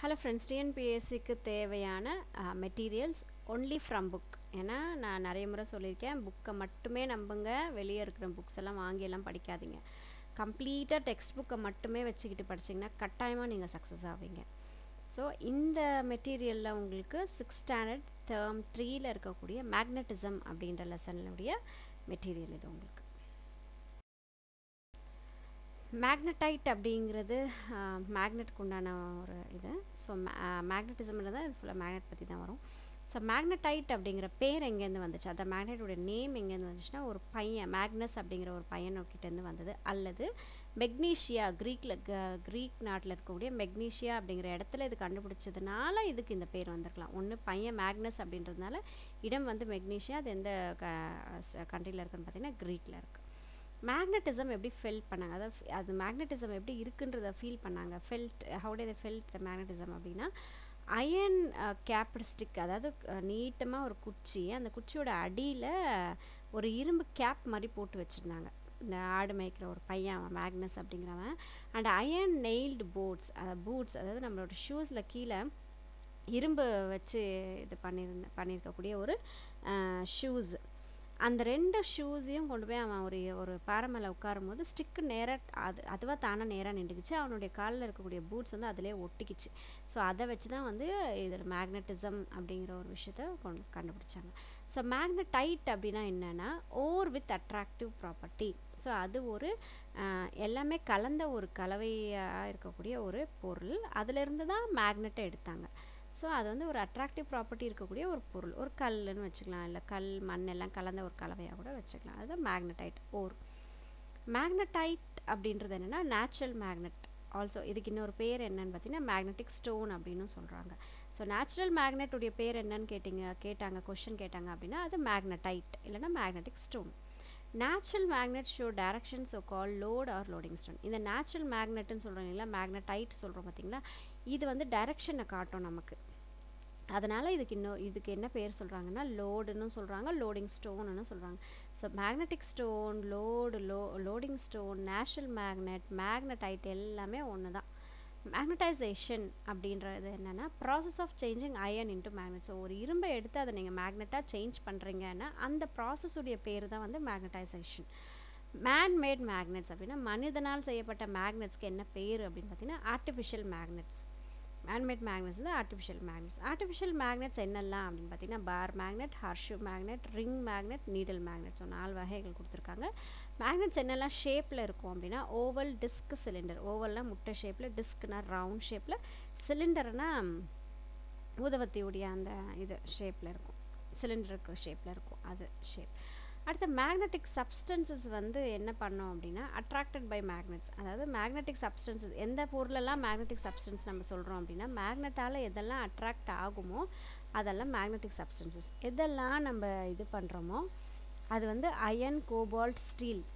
hello friends டிஎன்பிஎஸ்சிக்கு தேவையான materials only from book ஏன்னா நான் நிறைய முறை சொல்லியிருக்கேன் புக்கை மட்டுமே நம்புங்க வெளியே இருக்கிற புக்ஸ் எல்லாம் வாங்கி எல்லாம் படிக்காதீங்க கம்ப்ளீட்டாக டெக்ஸ்ட் புக்கை மட்டுமே வச்சுக்கிட்டு படிச்சிங்கன்னா கட்டாயமாக நீங்கள் சக்ஸஸ் ஆவீங்க ஸோ இந்த மெட்டீரியலில் உங்களுக்கு சிக்ஸ் ஸ்டாண்டர்ட் டேர்ம் த்ரீயில் இருக்கக்கூடிய மேக்னட்டிசம் அப்படின்ற லெசனுடைய மெட்டீரியல் இது உங்களுக்கு மேக்னடைட் அப்படிங்கிறது மேக்னெட்டுக்கு உண்டான ஒரு இது ஸோ மேக்னட்டிசமில் தான் இது ஃபுல்லாக மேக்னெட் பற்றி தான் வரும் ஸோ மேக்னடைட் அப்படிங்கிற பேர் எங்கேருந்து வந்துச்சு அந்த மேக்னெட்டோட நேம் எங்கேருந்து வந்துச்சுன்னா ஒரு பையன் மேக்னஸ் அப்படிங்கிற ஒரு பையனோக்கிட்டேருந்து வந்தது அல்லது மெக்னீஷியா க்ரீக்கில் க்ரீக் நாட்டில் இருக்கக்கூடிய மெக்னீஷியா அப்படிங்கிற இடத்துல இது கண்டுபிடிச்சதுனால இதுக்கு இந்த பேர் வந்திருக்கலாம் ஒன்று பையன் மேக்னஸ் அப்படின்றதுனால இடம் வந்து மெக்னீஷியா அது எந்த கண்ட்ரியில் இருக்குன்னு பார்த்தீங்கன்னா க்ரீக்கில் இருக்குது மேக்னட்டிசம் எப்படி ஃபெல் பண்ணாங்க அதாவது அது மேக்னட்டிசம் எப்படி இருக்குன்றத ஃபீல் பண்ணாங்க felt how they the felt the magnetism அப்படின்னா அயன் கேப்டு ஸ்டிக் அதாவது நீட்டமாக ஒரு குச்சி அந்த குச்சியோட அடியில் ஒரு இரும்பு கேப் மாதிரி போட்டு வச்சுருந்தாங்க இந்த ஆடு மேய்க்கிற ஒரு பையன் அவன் மேக்னஸ் அப்படிங்கிறவன் and iron nailed boats boots அதாவது நம்மளோட ஷூஸில் கீழே இரும்பு வச்சு இது பண்ணியிருந்த பண்ணியிருக்கக்கூடிய ஒரு ஷூஸ் அந்த ரெண்டு ஷூஸையும் கொண்டு போய் அவன் ஒரு ஒரு பாறை மேலே உட்காரும் போது ஸ்டிக்கு நேராக அது அதுவாக தானே நேராக நின்றுக்குச்சு அவனுடைய காலில் இருக்கக்கூடிய பூட்ஸ் வந்து அதிலே ஒட்டிக்கிச்சு ஸோ அதை வச்சு தான் வந்து இதில் மேக்னட்டிசம் அப்படிங்கிற ஒரு விஷயத்த கொண்டு கண்டுபிடிச்சாங்க ஸோ மேக்னடைட் அப்படின்னா என்னென்னா ore with attractive property so அது ஒரு எல்லாமே கலந்த ஒரு கலவையாக இருக்கக்கூடிய ஒரு பொருள் அதிலிருந்து தான் மேக்னெட்டை எடுத்தாங்க ஸோ அது வந்து ஒரு அட்ராக்டிவ் ப்ராப்பர்ட்டி இருக்கக்கூடிய ஒரு பொருள் ஒரு கல்லுன்னு வச்சுக்கலாம் இல்லை கல் மண் எல்லாம் கலந்த ஒரு கலவையாக கூட வச்சுக்கலாம் அது மேக்னடைட் ஓர் மேக்னடைட் அப்படின்றது என்னென்னா நேச்சுரல் மேக்னெட் ஆல்சோ இதுக்கு இன்னொரு பேர் என்னன்னு பார்த்தீங்கன்னா மேக்னெட்டிக் ஸ்டோன் அப்படின்னு சொல்கிறாங்க ஸோ நேச்சுரல் மேக்னெட்டுடைய பேர் என்னன்னு கேட்டிங்க கேட்டாங்க கொஷின் கேட்டாங்க அப்படின்னா அது மேக்னடைட் இல்லைனா magnetic stone natural magnet show direction so call lode or loading stone இந்த நேச்சுரல் மேக்னெட்டுன்னு சொல்கிறோம் இல்லைங்களா மேக்னடைட் சொல்கிறோம் பார்த்தீங்களா இது வந்து டைரக்ஷனை காட்டும் நமக்கு அதனால் இதுக்கு இன்னும் இதுக்கு என்ன பேர் சொல்கிறாங்கன்னா லோடுன்னு சொல்கிறாங்க லோடிங் ஸ்டோனுன்னு சொல்கிறாங்க ஸோ மேக்னெட்டிக் ஸ்டோன் லோடு லோ loading stone natural magnet magnetite எல்லாமே ஒன்று தான் மேக்னடைசேஷன் அப்படின்றது என்னென்னா process of changing iron into magnet so ஒரு இரும்பை எடுத்து அதை நீங்கள் மேக்னெட்டாக சேஞ்ச் பண்ணுறீங்கன்னா அந்த ப்ராசஸுடைய பேர் தான் வந்து மேக்னடைசேஷன் மேன் மேட் மேக்னெட்ஸ் அப்படின்னா மனிதனால் செய்யப்பட்ட மேக்னெட்ஸ்க்கு என்ன பேர் அப்படின்னு பார்த்தீங்கன்னா ஆர்டிஃபிஷியல் மேக்னெட்ஸ் மேன்மேட் மேக்னெட்ஸ் வந்து ஆர்டிஃபிஷியல் மேக்னெட்ஸ் ஆர்டிஃபிஷியல் மேக்னெட்ஸ் என்னெல்லாம் அப்படின்னு பார்த்தீங்கன்னா bar magnet horseshoe magnet ring magnet needle magnet so நாலு வகைகள் கொடுத்துருக்காங்க மேக்னெட்ஸ் என்னெல்லாம் ஷேப்பில் இருக்கும் அப்படின்னா ஓவல் டிஸ்க் சிலிண்டர் ஓவல்னால் முட்டை ஷேப்பில் டிஸ்க்னா ரவுண்ட் ஷேப்பில் சிலிண்டர்னா ஊதவத்தியுடைய அந்த இது ஷேப்பில் இருக்கும் சிலிண்டருக்கு ஷேப்பில் இருக்கும் அது ஷேப் அடுத்த மேக்னெட்டிக் சப்ஸ்டன்சஸ் வந்து என்ன பண்ணோம் அப்படின்னா அட்ராக்டட் பை மேக்னெட்ஸ் அதாவது மேக்னெட்டிக் சப்ஸ்டன்சஸ் எந்த பொருளெல்லாம் மேக்னெட்டிக் சப்ஸ்டன்ஸ் நம்ம சொல்கிறோம் அப்படின்னா மேக்னெட்டால் எதெல்லாம் அட்ராக்ட் ஆகுமோ அதெல்லாம் மேக்னெட்டிக் சப்ஸ்டன்சஸ் எதெல்லாம் நம்ம இது பண்ணுறோமோ அது வந்து அயன் கோபால்ட் ஸ்டீல்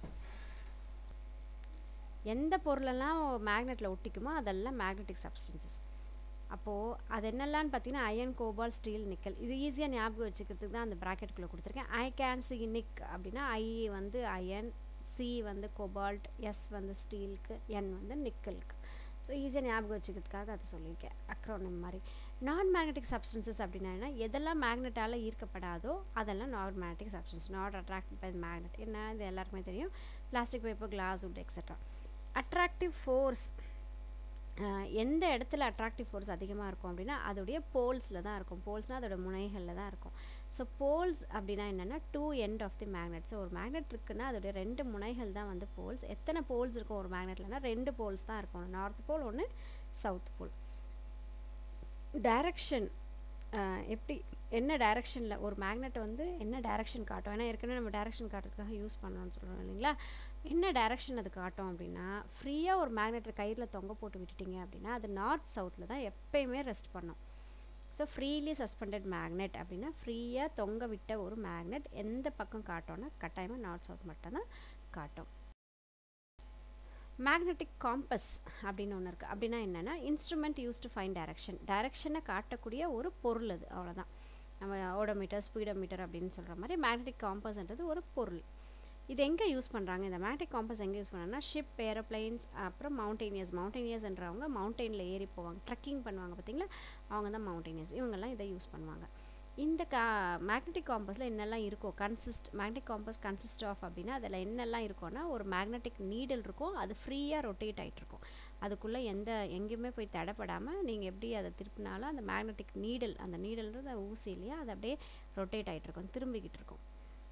எந்த பொருளெல்லாம் மேக்னெட்டில் ஒட்டிக்குமோ அதெல்லாம் மேக்னெட்டிக் சப்ஸ்டன்சஸ் அப்போது அது என்னெல்லாம்னு பார்த்தீங்கன்னா அயன் கோபால் ஸ்டீல் நிக்கல் இது ஈஸியாக ஞாபகம் வச்சுக்கிறதுக்கு தான் அந்த ப்ராக்கெட்டுக்குள்ளே கொடுத்துருக்கேன் ஐ கேன் சி நிக் அப்படின்னா ஐ வந்து அயன் சி வந்து கோபால்ட் எஸ் வந்து ஸ்டீலுக்கு என் வந்து நிக்கலுக்கு ஸோ ஈஸியாக ஞாபகம் வச்சுக்கிறதுக்காக அதை சொல்லியிருக்கேன் அக்ரோனிம் மாதிரி நான் மேக்னெட்டிக் சப்ஸ்டன்சஸ் அப்படின்னா எதெல்லாம் மேக்னெட்டால் ஈர்க்கப்படாதோ அதெல்லாம் non magnetic substance not attract by magnet என்ன இது எல்லாருக்குமே தெரியும் plastic paper glass wood extra attractive force எந்த இடத்துல அட்ராக்டிவ் ஃபோர்ஸ் அதிகமாக இருக்கும் அப்படின்னா அதோடைய போல்ஸில் தான் இருக்கும் போல்ஸ்னால் அதோட முனைகளில் தான் இருக்கும் ஸோ போல்ஸ் அப்படின்னா என்னென்னா two end of the magnet so ஒரு மேக்னெட் இருக்குன்னா அதோடைய ரெண்டு முனைகள் தான் வந்து போல்ஸ் எத்தனை போல்ஸ் இருக்கும் ஒரு மேக்னெட்லனா ரெண்டு போல்ஸ் தான் இருக்கும் நார்த் போல் ஒன்று சவுத் போல் டைரக்ஷன் எப்படி என்ன டைரக்ஷனில் ஒரு மேக்னெட் வந்து என்ன டைரக்ஷன் காட்டும் ஏன்னா ஏற்கனவே நம்ம டைரக்ஷன் காட்டுறதுக்காக யூஸ் பண்ணோம்னு சொல்கிறோம் இல்லைங்களா என்ன டைரக்ஷன் அது காட்டும் அப்படின்னா ஃப்ரீயாக ஒரு மேக்னெட்டை கயிறில் தொங்க போட்டு விட்டுட்டிங்க அப்படின்னா அது நார்த் சவுத்தில் தான் எப்பயுமே ரெஸ்ட் பண்ணும் ஸோ ஃப்ரீலி சஸ்பெண்டட் மேக்னெட் அப்படின்னா ஃப்ரீயாக தொங்க விட்ட ஒரு மேக்னெட் எந்த பக்கம் காட்டோன்னா கட்டாயமாக நார்த் சவுத் மட்டும் தான் காட்டும் மேக்னெட்டிக் காம்பஸ் அப்படின்னு ஒன்று இருக்குது அப்படின்னா என்னென்னா instrument use to find direction டைரக்ஷனை காட்டக்கூடிய ஒரு பொருள் அது அவ்வளோதான் நம்ம ஓடோமீட்டர் ஸ்பீடோமீட்டர் அப்படின்னு சொல்கிற மாதிரி மேக்னெட்டிக் காம்பஸ்ன்றது ஒரு பொருள் இது எங்கே யூஸ் பண்ணுறாங்க இந்த மேக்னெட்டிக் காம்பஸ் எங்கே யூஸ் பண்ணுறாங்கன்னா ஷிப் ஏரோப்ளைன்ஸ் அப்புறம் மவுண்டெயினியர்ஸ் மவுண்டெயினியர்ஸ்ன்றவங்க மவுண்டெயினில் ஏறி போவாங்க ட்ரெக்கிங் பண்ணுவாங்க பார்த்தீங்களா அவங்க தான் மவுண்டெயினியர்ஸ் இவங்கெல்லாம் இதை யூஸ் பண்ணுவாங்க இந்த கா மேக்னெட்டிக் காம்பஸில் என்னெல்லாம் இருக்கோ consist magnetic compass consist of அப்படின்னா அதில் என்னெல்லாம் இருக்கும்னா ஒரு மேக்னெட்டிக் நீடில் இருக்கும் அது ஃப்ரீயாக ரொட்டேட் ஆகிட்டு இருக்கும் அதுக்குள்ளே எந்த எங்கேயுமே போய் தடைப்படாமல் நீங்கள் எப்படி அதை திருப்பினாலும் அந்த மேக்னெட்டிக் நீடில் அந்த நீடல்ன்றது ஊசி இல்லையா அது அப்படியே ரொட்டேட் ஆகிட்டு இருக்கும் திரும்பிக்கிட்டு இருக்கும்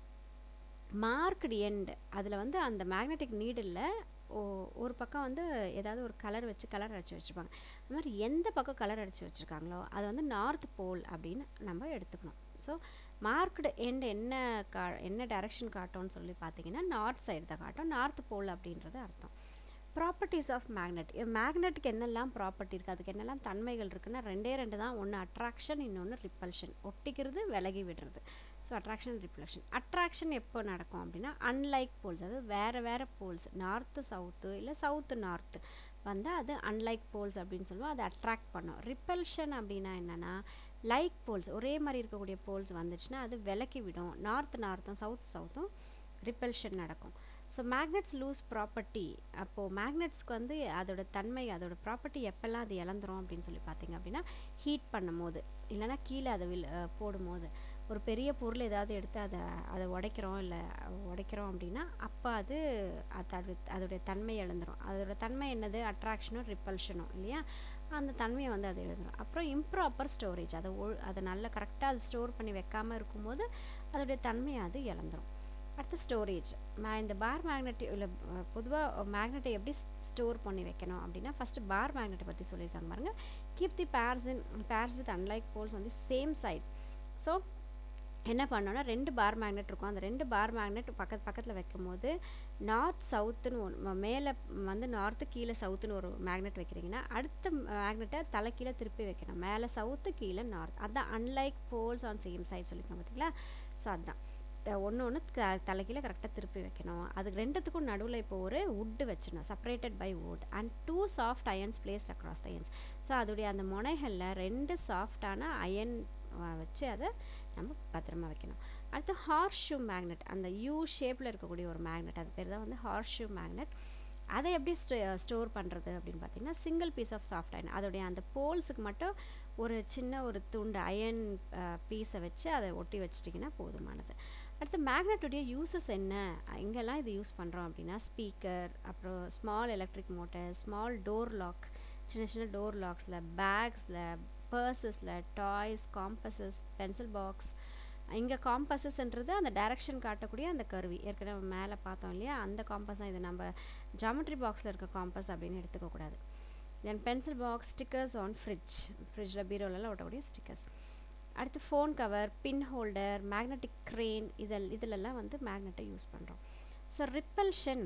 மார்க்டு எண்ட் அதில் வந்து அந்த மேக்னெட்டிக் நீடில் ஓ ஒரு பக்கம் வந்து ஏதாவது ஒரு கலர் வச்சு கலர் அடித்து வச்சுருப்பாங்க அது மாதிரி எந்த பக்கம் கலர் அடித்து வச்சுருக்காங்களோ அது வந்து நார்த் போல் அப்படின்னு நம்ம எடுத்துக்கணும் ஸோ மார்க்டு எண்ட் என்ன கா என்ன டைரக்ஷன் காட்டும்னு சொல்லி பார்த்தீங்கன்னா நார்த் சைடு தான் காட்டும் நார்த் போல் அப்படின்றது அர்த்தம் ப்ராப்பர்ட்டிஸ் ஆஃப் மேக்னெட் மேக்னெட்டுக்கு என்னெல்லாம் ப்ராப்பர்ட்டி இருக்குது அதுக்கு என்னெல்லாம் தன்மைகள் இருக்குன்னா ரெண்டே ரெண்டு தான் ஒன்று அட்ராக்ஷன் இன்னொன்று ரிப்பல்ஷன் ஒட்டிக்கிறது விலகி விடுறது ஸோ அட்ராக்ஷன் ரிப்ளக்ஷன் அட்ராக்ஷன் எப்போ நடக்கும் அப்படின்னா அன்லைக் போல்ஸ் அதாவது வேறு வேறு போல்ஸ் நார்த்து சவுத்து இல்லை சவுத்து நார்த்து வந்தால் அது அன்லைக் போல்ஸ் அப்படின்னு சொல்லுவோம் அதை அட்ராக்ட் பண்ணும் ரிப்பல்ஷன் அப்படின்னா என்னென்னா லைக் போல்ஸ் ஒரே மாதிரி இருக்கக்கூடிய போல்ஸ் வந்துச்சுன்னா அது விலக்கி விடும் நார்த் நார்த்தும் சவுத் சவுத்தும் ரிப்பல்ஷன் நடக்கும் ஸோ மேக்னெட்ஸ் லூஸ் ப்ராப்பர்ட்டி அப்போது மேக்னெட்ஸ்க்கு வந்து அதோட தன்மை அதோட ப்ராப்பர்ட்டி எப்போல்லாம் அது இழந்துரும் அப்படின்னு சொல்லி பார்த்தீங்க அப்படின்னா ஹீட் பண்ணும் போது இல்லைனா கீழே அதை வில் போடும்போது ஒரு பெரிய பொருள் ஏதாவது எடுத்து அதை அதை உடைக்கிறோம் இல்லை உடைக்கிறோம் அப்படின்னா அப்போ அது அதோட அதோடைய தன்மை இழந்துரும் அதோட தன்மை என்னது அட்ராக்ஷனும் ரிப்பல்ஷனும் இல்லையா அந்த தன்மையை வந்து அது எழுதுரும் அப்புறம் இம்ப்ராப்பர் ஸ்டோரேஜ் அதை ஒ அதை நல்லா கரெக்டாக அது ஸ்டோர் பண்ணி வைக்காமல் இருக்கும்போது அதோடைய தன்மையை அது இழந்துரும் அடுத்து ஸ்டோரேஜ் மே இந்த பார் மேக்னெட் இல்லை பொதுவாக மேக்னெட்டை எப்படி ஸ்டோர் பண்ணி வைக்கணும் அப்படின்னா ஃபஸ்ட்டு பார் மேக்னெட்டை பற்றி சொல்லியிருக்காங்க பாருங்கள் keep the pairs in pairs with unlike poles வந்து சேம் சைட் ஸோ என்ன பண்ணோன்னா ரெண்டு பார் மேக்னெட் இருக்கும் அந்த ரெண்டு பார் மேக்னெட் பக்கத்து பக்கத்தில் வைக்கும்போது நார்த் சவுத்துன்னு ஒன்று மேலே வந்து நார்த்து கீழே சவுத்துன்னு ஒரு மேக்னெட் வைக்கிறீங்கன்னா அடுத்த மேக்னெட்டை தலை கீழே திருப்பி வைக்கணும் மேலே சவுத்து கீழே நார்த் அதுதான் unlike poles on same side சொல்லியிருக்கோம் பார்த்தீங்களா ஸோ அதுதான் ஒன்று ஒன்று த தலைக்கீழே கரெக்டாக திருப்பி வைக்கணும் அதுக்கு ரெண்டுத்துக்கும் நடுவில் இப்போ ஒரு வுட்டு வச்சிடணும் separated by wood and two soft irons placed across the ends so அதோடைய அந்த முனைகளில் ரெண்டு சாஃப்டான அயன் வச்சு அதை நம்ம பத்திரமா வைக்கணும் அடுத்து ஹார்ஷூ மேக்னெட் அந்த யூ ஷேப்பில் இருக்கக்கூடிய ஒரு மேக்னெட் அது பேர் தான் வந்து ஹார்ஷூ மேக்னெட் அதை எப்படி ஸ்டோ ஸ்டோர் பண்ணுறது அப்படின்னு பார்த்தீங்கன்னா single piece of soft iron அதோடைய அந்த போல்ஸுக்கு மட்டும் ஒரு சின்ன ஒரு துண்டு அயன் பீஸை வச்சு அதை ஒட்டி வச்சிட்டிங்கன்னா போதுமானது அடுத்து மேக்னெட்டுடைய யூசஸ் என்ன எங்கெல்லாம் இது யூஸ் பண்ணுறோம் அப்படின்னா ஸ்பீக்கர் அப்புறம் small electric motor small door lock சின்ன சின்ன டோர் லாக்ஸில் பேக்ஸில் பர்சஸில் டாய்ஸ் காம்பஸஸ் பென்சில் பாக்ஸ் இங்கே காம்பஸஸ்ன்றது அந்த டைரக்ஷன் காட்டக்கூடிய அந்த கருவி ஏற்கனவே மேலே பார்த்தோம் இல்லையா அந்த காம்பஸ் தான் இது நம்ம ஜாமெட்ரி பாக்ஸில் இருக்க காம்பஸ் அப்படின்னு எடுத்துக்கக்கூடாது then pencil box stickers on fridge ஃப்ரிட்ஜில் பீரோலெல்லாம் ஒட்டக்கூடிய ஸ்டிக்கர்ஸ் அடுத்து phone cover pin holder magnetic crane இதில் இதிலெல்லாம் வந்து மேக்னெட்டை யூஸ் பண்ணுறோம் ஸோ ரிப்பல்ஷன்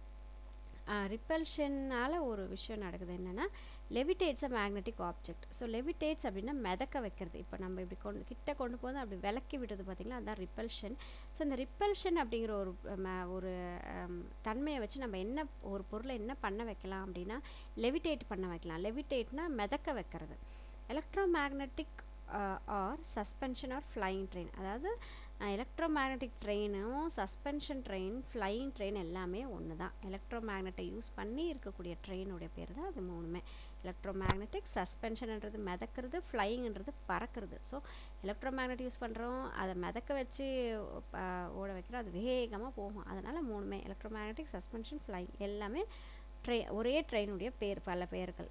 ரிப்பல்ஷன்னால் ஒரு விஷயம் நடக்குது என்னென்னா levitates a magnetic object so levitates அப்படின்னா மிதக்க வைக்கிறது இப்போ நம்ம இப்படி கொண்டு கிட்ட கொண்டு போது அப்படி விளக்கி விடுறது பார்த்திங்களா அதுதான் ரிப்பல்ஷன் ஸோ இந்த ரிப்பல்ஷன் அப்படிங்கிற ஒரு ஒரு தன்மையை வச்சு நம்ம என்ன ஒரு பொருளை என்ன பண்ண வைக்கலாம் அப்படின்னா லெவிடேட் பண்ண வைக்கலாம் லெவிடேட்னா மிதக்க வைக்கிறது electro magnetic or suspension or flying train அதாவது எலக்ட்ரோ மேக்னெட்டிக் ட்ரெயினும் சஸ்பென்ஷன் ட்ரெயின் ஃப்ளையிங் ட்ரெயின் எல்லாமே ஒன்று தான் எலக்ட்ரோ மேக்னெட்டை யூஸ் பண்ணி இருக்கக்கூடிய ட்ரெயினுடைய பேர் தான் அது மூணுமே எலக்ட்ரோ மேக்னெட்டிக் சஸ்பென்ஷன்ன்றது மிதக்கிறது ஃப்ளையிங்ன்றது பறக்கிறது ஸோ எலக்ட்ரோ மேக்னெட் யூஸ் பண்ணுறோம் அதை மிதக்க வச்சு ஓட வைக்கிறோம் அது வேகமாக போகும் அதனால் மூணுமே எலக்ட்ரோ மேக்னெட்டிக் சஸ்பென்ஷன் ஃப்ளை எல்லாமே ட்ரெய் ஒரே ட்ரெயினுடைய பேர் பல பெயர்கள்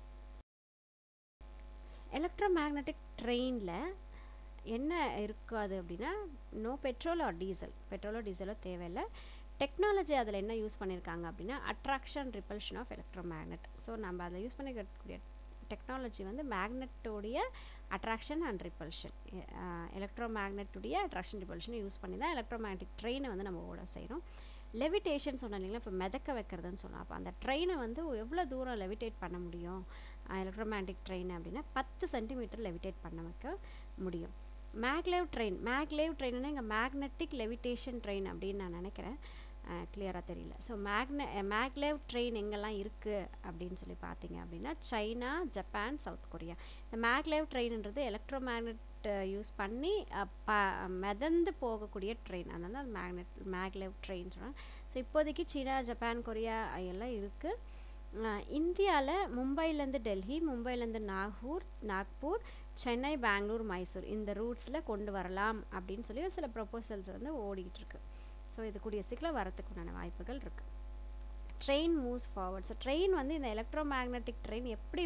எலக்ட்ரோ மேக்னெட்டிக் ட்ரெயினில் என்ன இருக்காது அப்படின்னா நோ பெட்ரோல் ஆர் டீசல் பெட்ரோலோ டீசலோ தேவையில்லை டெக்னாலஜி அதில் என்ன யூஸ் பண்ணியிருக்காங்க அப்படின்னா attraction repulsion of electro magnet so நம்ம அதில் யூஸ் பண்ணிக்கக்கூடிய டெக்னாலஜி வந்து மேக்னெட்டோடைய அட்ராக்ஷன் அண்ட் ரிப்பல்ஷன் எலக்ட்ரோ மேக்னெட்டுடைய அட்ராக்ஷன் ரிப்பல்ஷனை யூஸ் பண்ணி தான் எலக்ட்ரோ மேக்னெட்டிக் ட்ரெயினை வந்து நம்ம ஓட செய்கிறோம் லெவிடேஷன் சொன்னோம் இல்லைங்களா இப்போ மிதக்க வைக்கிறதுன்னு சொன்னோம் அப்போ அந்த ட்ரெயினை வந்து எவ்வளோ தூரம் லெவிடேட் பண்ண முடியும் எலக்ட்ரோமேட்டிக் ட்ரெயின் அப்படின்னா பத்து சென்டிமீட்டர் லெவிடேட் பண்ண வைக்க முடியும் மேக்லேவ் ட்ரெயின் மேக்லேவ் ட்ரெயின்னா இங்கே மேக்னெட்டிக் லெவிடேஷன் ட்ரெயின் அப்படின்னு நான் நினைக்கிறேன் கிளியராக தெரியல ஸோ மேக்னெ மேக்லேவ் ட்ரெயின் எங்கெல்லாம் இருக்குது அப்படின்னு சொல்லி பார்த்தீங்க அப்படின்னா சைனா ஜப்பான் சவுத் கொரியா இந்த மேக்லேவ் ட்ரெயின்ன்றது எலக்ட்ரோ மேக்னெட் மேக்னெட் யூஸ் பண்ணி ப மிதந்து போகக்கூடிய ட்ரெயின் அதனால அது மேக்னெட் மேக்லெவ் ட்ரெயின் சொல்கிறேன் ஸோ இப்போதைக்கு சீனா ஜப்பான் கொரியா எல்லாம் இருக்குது இந்தியாவில் மும்பைலேருந்து டெல்லி மும்பைலேருந்து நாகூர் நாக்பூர் சென்னை பெங்களூர் மைசூர் இந்த ரூட்ஸில் கொண்டு வரலாம் அப்படின்னு சொல்லி சில ப்ரொப்போசல்ஸ் வந்து ஓடிக்கிட்டு இருக்கு ஸோ இது கூடிய சீக்கிரம் வரத்துக்கு உண்டான வாய்ப்புகள் இருக்குது train moves forward so train வந்து இந்த எலக்ட்ரோ மேக்னெட்டிக் ட்ரெயின் எப்படி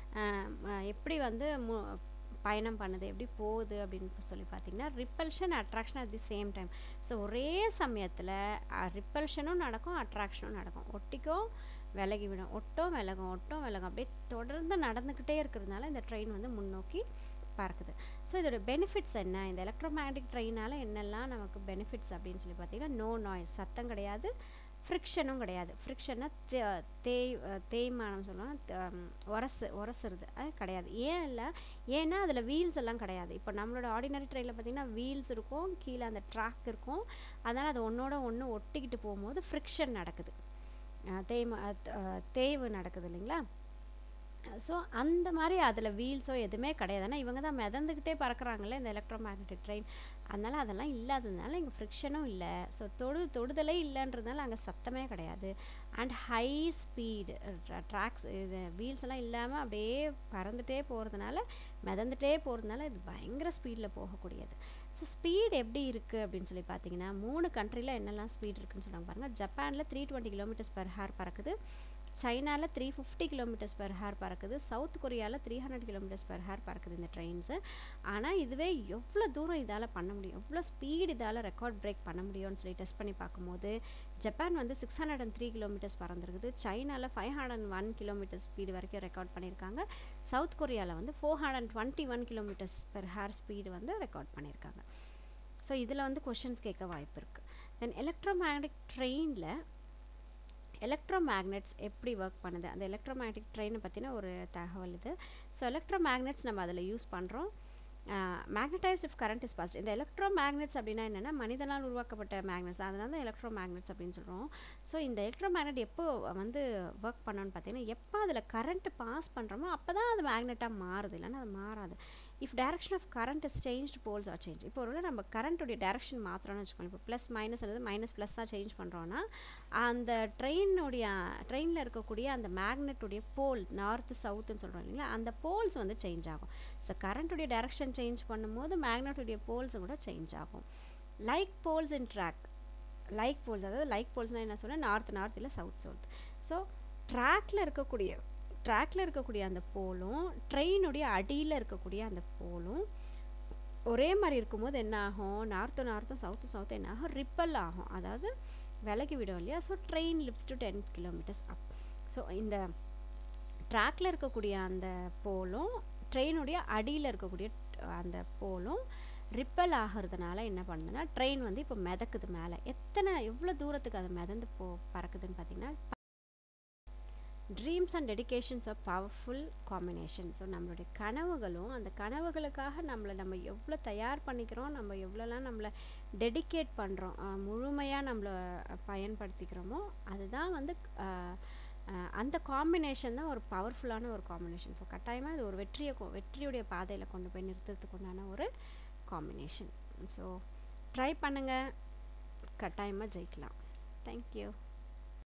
எப்படி வந்து பயணம் பண்ணுது எப்படி போகுது அப்படின்னு சொல்லி பார்த்தீங்கன்னா repulsion attraction at the same time so ஒரே சமயத்தில் ரிப்பல்ஷனும் நடக்கும் அட்ராக்ஷனும் நடக்கும் ஒட்டிக்கும் விலகி விடும் ஒட்டும் விலகும் ஒட்டும் விலகும் அப்படியே தொடர்ந்து நடந்துக்கிட்டே இருக்கிறதுனால இந்த ட்ரெயின் வந்து முன்னோக்கி பறக்குது ஸோ இதோட பெனிஃபிட்ஸ் என்ன இந்த எலக்ட்ரோமேட்டிக் ட்ரெயினால் என்னெல்லாம் நமக்கு பெனிஃபிட்ஸ் அப்படின்னு சொல்லி பார்த்தீங்கன்னா நோ நாய்ஸ் சத்தம் கிடையாது ஃப்ரிக்ஷனும் கிடையாது ஃப்ரிக்ஷன்னா தே தேய் தேய்மானம் சொல்லுவாங்க உரசு உரசுறது அது கிடையாது ஏன் இல்லை ஏன்னா அதில் வீல்ஸ் எல்லாம் கிடையாது இப்போ நம்மளோட ஆர்டினரி ட்ரெயினில் பார்த்திங்கன்னா வீல்ஸ் இருக்கும் கீழே அந்த ட்ராக் இருக்கும் அதனால் அது ஒன்றோட ஒன்று ஒட்டிக்கிட்டு போகும்போது ஃப்ரிக்ஷன் நடக்குது தேய்மா தேய்வு நடக்குது இல்லைங்களா ஸோ அந்த மாதிரி அதில் வீல்ஸோ எதுவுமே கிடையாது ஆனால் இவங்க தான் மிதந்துக்கிட்டே பறக்குறாங்கல்ல இந்த எலக்ட்ரோ மேக்னெட்டிக் ட்ரெயின் அதனால் அதெல்லாம் இல்லாததுனால இங்கே ஃப்ரிக்ஷனும் இல்லை ஸோ தொடு தொடுதலே இல்லைன்றதுனால அங்கே சத்தமே கிடையாது அண்ட் ஹை ஸ்பீடு ட்ராக்ஸ் இது வீல்ஸ் எல்லாம் இல்லாமல் அப்படியே பறந்துட்டே போகிறதுனால மிதந்துட்டே போகிறதுனால இது பயங்கர ஸ்பீடில் போகக்கூடியது ஸோ ஸ்பீட் எப்படி இருக்குது அப்படின்னு சொல்லி பார்த்தீங்கன்னா மூணு கண்ட்ரியில் என்னெல்லாம் ஸ்பீட் இருக்குன்னு சொல்லுவாங்க பாருங்கள் ஜப்பானில் three twenty kilometres per hour பறக்குது சைனாவில் three fifty kilometres per hour பறக்குது சவுத் கொரியாவில் three hundred kilometres per hour பறக்குது இந்த ட்ரெயின்ஸு ஆனால் இதுவே எவ்வளோ தூரம் இதால் பண்ண முடியும் எவ்வளோ ஸ்பீடு இதால் ரெக்கார்ட் பிரேக் பண்ண முடியும்னு சொல்லி டெஸ்ட் பண்ணி பார்க்கும்போது ஜப்பான் வந்து six hundred and three kilometres பறந்துருக்குது சைனாவில் five hundred and one kilometre speed வரைக்கும் ரெக்கார்ட் பண்ணியிருக்காங்க சவுத் கொரியாவில் வந்து four hundred and twenty one kilometres per hour speed வந்து ரெக்கார்ட் பண்ணியிருக்காங்க ஸோ இதில் வந்து கொஷின்ஸ் கேட்க வாய்ப்பு இருக்குது தென் எலக்ட்ரோ மேக்னெட்டிக் ட்ரெயினில் எலக்ட்ரோ மேக்னெட்ஸ் எப்படி ஒர்க் பண்ணுது அந்த எலக்ட்ரோ மேக்னெட்டிக் ட்ரெயினை பற்றின ஒரு தகவல் இது ஸோ எலக்ட்ரோ மேக்னெட்ஸ் நம்ம அதில் யூஸ் பண்ணுறோம் magnetised if current is passed இந்த எலக்ட்ரோ மேக்னெட்ஸ் அப்படின்னா என்னென்னா மனிதனால் உருவாக்கப்பட்ட மேக்னெட்ஸ் அதனால தான் எலக்ட்ரோ மேக்னெட்ஸ் அப்படின்னு சொல்கிறோம் ஸோ இந்த எலக்ட்ரோ மேக்னெட் எப்போ வந்து ஒர்க் பண்ணோன்னு பார்த்தீங்கன்னா எப்போ அதில் கரண்ட் பாஸ் பண்ணுறோமோ அப்போ தான் அது மேக்னெட்டாக மாறுது இல்லைன்னா அது மாறாது if direction of current is change poles are change இப்போ ஒரு நம்ம கரண்ட்டுடைய டேரக்ஷன் மாத்திரம்னு வச்சுக்கோங்க இப்போ ப்ளஸ் மைனஸ் அல்லது மைனஸ் ப்ளஸ்ஸாக சேஞ்ச் பண்ணுறோன்னா அந்த ட்ரெயினுடைய ட்ரெயினில் இருக்கக்கூடிய அந்த மேக்னெட்டுடைய போல் நார்த்து சவுத்துன்னு சொல்கிறோம் இல்லைங்களா அந்த போல்ஸ் வந்து சேஞ்ச் ஆகும் ஸோ கரண்ட்டுடைய டேரக்ஷன் சேஞ்ச் பண்ணும்போது மேக்னெட்டுடைய போல்ஸும் கூட சேஞ்ச் ஆகும் like poles in track like poles அதாவது லைக் போல்ஸ்னால் என்ன சொன்னால் நார்த் நார்த் இல்லை சவுத் சவுத் ஸோ ட்ராக்கில் இருக்கக்கூடிய ட்ராக்கில் இருக்கக்கூடிய அந்த போலும் ட்ரெயினுடைய அடியில் இருக்கக்கூடிய அந்த போலும் ஒரே மாதிரி இருக்கும்போது என்ன ஆகும் நார்த்து நார்த்தும் சவுத்து சவுத்து என்ன ஆகும் ரிப்பல் ஆகும் அதாவது விலகி விடும் இல்லையா so train lifts to ten kilometres up so இந்த ட்ராக்கில் இருக்கக்கூடிய அந்த போலும் ட்ரெயினுடைய அடியில் இருக்கக்கூடிய அந்த போலும் ரிப்பல் ஆகிறதுனால என்ன பண்ணுதுன்னா ட்ரெயின் வந்து இப்போ மிதக்குது மேலே எத்தனை எவ்வளோ தூரத்துக்கு அது மிதந்து போ பறக்குதுன்னு பார்த்தீங்கன்னா dreams and dedications of powerful combination so நம்மளுடைய கனவுகளும் அந்த கனவுகளுக்காக நம்மளை நம்ம எவ்வளோ தயார் பண்ணிக்கிறோம் நம்ம எவ்வளோலாம் நம்மளை டெடிகேட் பண்ணுறோம் முழுமையாக நம்மளை பயன்படுத்திக்கிறோமோ அதுதான் வந்து அந்த காம்பினேஷன் தான் ஒரு பவர்ஃபுல்லான ஒரு காம்பினேஷன் ஸோ கட்டாயமாக இது ஒரு வெற்றியை வெற்றியுடைய பாதையில் கொண்டு போய் நிறுத்துறதுக்கு உண்டான ஒரு காம்பினேஷன் ஸோ ட்ரை பண்ணுங்கள் கட்டாயமாக ஜெயிக்கலாம் தேங்க்யூ